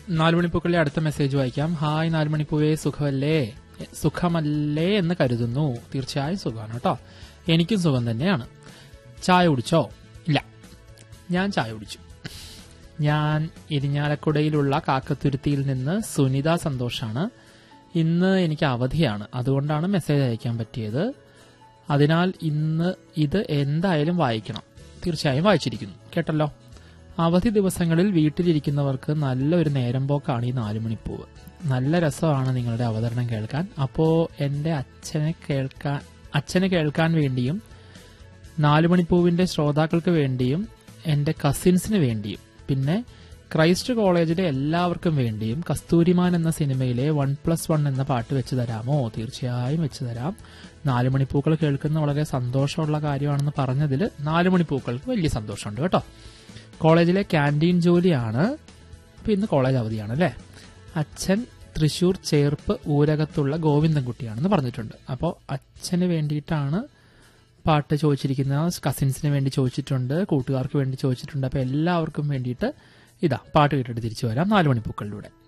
നാലുമണിപ്പൂക്കളിലെ അടുത്ത മെസ്സേജ് വായിക്കാം ഹായ് നാലുമണിപ്പൂവേ സുഖമല്ലേ സുഖമല്ലേ എന്ന് കരുതുന്നു തീർച്ചയായും സുഖമാണ് കേട്ടോ എനിക്കും സുഖം തന്നെയാണ് ചായ കുടിച്ചോ ഇല്ല ഞാൻ ചായ കുടിച്ചു ഞാൻ ഇരിഞ്ഞാലക്കുടയിലുള്ള കാക്കത്തുരുത്തിയിൽ നിന്ന് സുനിത സന്തോഷാണ് ഇന്ന് എനിക്ക് അവധിയാണ് അതുകൊണ്ടാണ് മെസ്സേജ് അയക്കാൻ പറ്റിയത് അതിനാൽ ഇന്ന് ഇത് എന്തായാലും വായിക്കണം തീർച്ചയായും വായിച്ചിരിക്കുന്നു കേട്ടല്ലോ അവധി ദിവസങ്ങളിൽ വീട്ടിലിരിക്കുന്നവർക്ക് നല്ലൊരു നേരം പോക്കാണ് ഈ നാലുമണിപ്പൂവ് നല്ല രസമാണ് നിങ്ങളുടെ അവതരണം കേൾക്കാൻ അപ്പോ എന്റെ അച്ഛനെ കേൾക്കാൻ അച്ഛനെ കേൾക്കാൻ വേണ്ടിയും നാലുമണിപ്പൂവിന്റെ ശ്രോതാക്കൾക്ക് വേണ്ടിയും എന്റെ കസിൻസിന് വേണ്ടിയും പിന്നെ ക്രൈസ്റ്റ് കോളേജിലെ എല്ലാവർക്കും വേണ്ടിയും കസ്തൂരിമാൻ എന്ന സിനിമയിലെ വൺ പ്ലസ് വൺ എന്ന പാട്ട് വെച്ച് തരാമോ തീർച്ചയായും വെച്ച് തരാം നാലുമണിപ്പൂക്കൾ കേൾക്കുന്ന വളരെ സന്തോഷമുള്ള കാര്യമാണെന്ന് പറഞ്ഞതിൽ നാലുമണിപ്പൂക്കൾക്ക് വലിയ സന്തോഷമുണ്ട് കേട്ടോ കോളേജിലെ ക്യാൻറ്റീൻ ജോലിയാണ് ഇപ്പൊ ഇന്ന് കോളേജ് അവധിയാണ് അല്ലേ അച്ഛൻ തൃശൂർ ചേർപ്പ് ഊരകത്തുള്ള ഗോവിന്ദൻകുട്ടിയാണെന്ന് പറഞ്ഞിട്ടുണ്ട് അപ്പോൾ അച്ഛന് വേണ്ടിയിട്ടാണ് പാട്ട് ചോദിച്ചിരിക്കുന്ന കസിൻസിന് വേണ്ടി ചോദിച്ചിട്ടുണ്ട് കൂട്ടുകാർക്ക് വേണ്ടി ചോദിച്ചിട്ടുണ്ട് അപ്പോൾ എല്ലാവർക്കും വേണ്ടിയിട്ട് ഇതാ പാട്ട് കേട്ടിട്ട് തിരിച്ചു വരാം നാല് മണിപ്പൂക്കളിലൂടെ